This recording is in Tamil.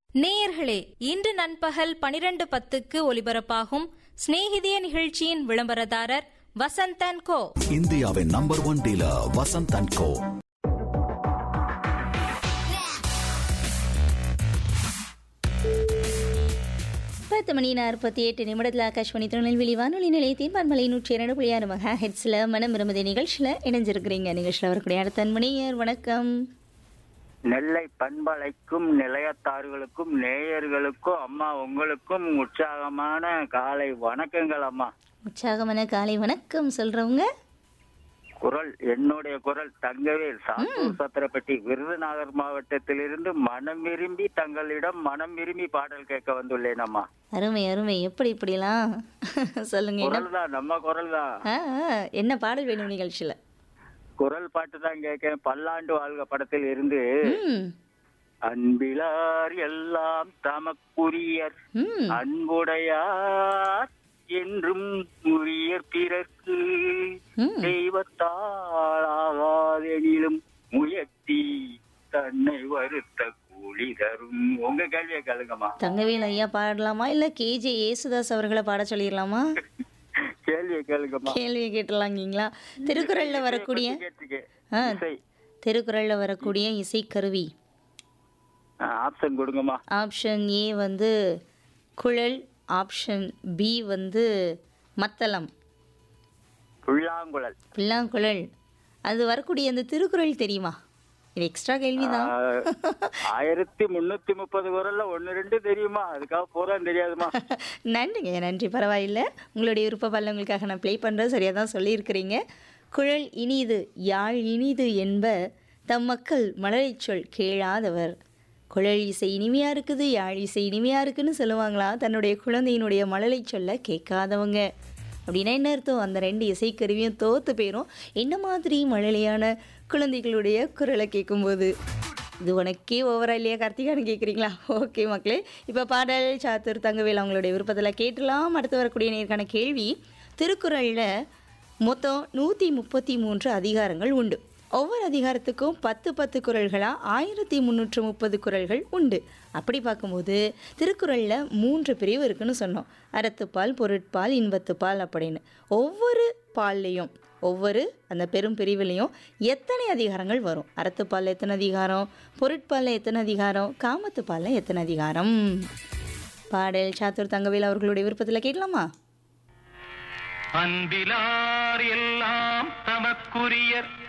நேயர்களே இன்று நண்பகல் பனிரெண்டு பத்துக்கு ஒலிபரப்பாகும் சிநேகிதிய நிகழ்ச்சியின் விளம்பரதாரர் வசந்தன் கோ இந்தியாவின் number one dealer Vasanth and co பத்து மணி நாற்பத்தி எட்டு நிமிடத்தில் ஆகாஷ்வாணி திருநெல்வேலி வானொலி நிலையத்தின் பன்மலை நூற்றி இரண்டு புள்ளி ஆறு மகா ஹெட்ஸில் மனம் விரும்புதி நிகழ்ச்சியில் இணைஞ்சிருக்கிறீங்க நிகழ்ச்சியில் வரக்கூடிய அடுத்த மணியர் வணக்கம் நெல்லை பண்பலைக்கும் நிலையத்தார்களுக்கும் நேயர்களுக்கும் அம்மா உங்களுக்கும் உற்சாகமான காலை வணக்கங்கள் அம்மா உற்சாகமான காலை வணக்கம் சொல்கிறவங்க குரல் என்னுடைய குரல் தங்கவேல் சாத்தூர் சத்திரப்பட்டி விருதுநகர் மாவட்டத்திலிருந்து மனம் விரும்பி தங்களிடம் மனம் விரும்பி பாடல் கேட்க வந்துள்ளேன் அம்மா அருமை அருமை எப்படி இப்படிலாம் சொல்லுங்க என்ன குரல் தான் நம்ம குரல் தான் ஆ ஆ, என்ன பாடல் வேணும் நிகழ்ச்சியில் குரல் பாட்டு தான் கேட்க பல்லாண்டு வாழ்க படத்தில் இருந்து ம் அன்பிலார் எல்லாம் தமக்குரியர் ம் அன்புடையார் என்றும் உரியர் பிறர்க்கு ம் தெய்வத்தாளாகாதெனிலும் முயற்சி தன்னை வருத்த கூலி தரும் உங்க கேள்வியை கேளுங்கம்மா தங்கவேல் ஐயா பாடலாமா இல்லை கேஜே ஏசுதாஸ் அவர்களை பாட சொல்லிடலாமா கேள்வியை கேளுங்கம்மா கேள்வியை கேட்டலாங்கீங்களா திருக்குறளில் வரக்கூடிய கேட்டுக்க. ஆ. இசை திருக்குறளில் வரக்கூடிய இசைக்கருவி ஆப்ஷன் கொடுங்கம்மா ஆப்ஷன் ஏ வந்து குழல் ஆப்ஷன் பி வந்து மத்தளம் புல்லாங்குழல் புல்லாங்குழல் அது வரக்கூடிய அந்த திருக்குறள் தெரியுமா இது எக்ஸ்ட்ரா கேள்விதான் ஆ, ஆயிரத்தி முன்னூத்தி முப்பது குரல்ல ஒன்னு ரெண்டு தெரியுமா அதுக்காக பூரா தெரியாதுமா நன்றிங்க நன்றி பரவாயில்லை உங்களுடைய விருப்ப பல்லவங்களுக்காக நான் ப்ளே பண்ணுறேன் சரியாக தான் சொல்லியிருக்கிறீங்க குழல் இனிது யாழ் இனிது என்ப தம் மக்கள் மலரைச் சொல் கேளாதவர் குழல் இசை இனிமையாக இருக்குது யாழ் இசை இனிமையாக இருக்குன்னு சொல்லுவாங்களா தன்னுடைய குழந்தையினுடைய மழலை சொல்ல கேட்காதவங்க அப்படின்னா என்ன அர்த்தம் அந்த ரெண்டு இசைக்கருவியும் தோத்து போயிரும் என்ன மாதிரி மழலையான குழந்தைகளுடைய குரலை கேட்கும்போது இது உனக்கே ஓவரா இல்லையா கார்த்திகான்னு கேட்குறீங்களா ஓகே மக்களே இப்போ பாடல் சாத்தூர் தங்கவேல் அவங்களுடைய விருப்பத்தில் கேட்டலாம் அடுத்து வரக்கூடிய நேர்காண கேள்வி திருக்குறளில் மொத்தம் நூற்றி முப்பத்தி மூன்று அதிகாரங்கள் உண்டு ஒவ்வொரு அதிகாரத்துக்கும் பத்து பத்து குறள்களாக ஆயிரத்தி முந்நூற்று முப்பது குறள்கள் உண்டு அப்படி பார்க்கும்போது திருக்குறளில் மூன்று பிரிவு இருக்குன்னு சொன்னோம் அறத்துப்பால் பொருட்பால் இன்பத்துப்பால் அப்படின்னு ஒவ்வொரு பால்லையும் ஒவ்வொரு அந்த பெரும் பிரிவிலையும் எத்தனை அதிகாரங்கள் வரும் அறத்துப்பாலில் எத்தனை அதிகாரம் பொருட்பாலில் எத்தனை அதிகாரம் காமத்துப்பாலில் எத்தனை அதிகாரம் பாடல் சாத்தூர் தங்கவேல் அவர்களுடைய விருப்பத்தில் கேட்கலாமா அன்பிலார் எல்லாம் தமக்குரியர்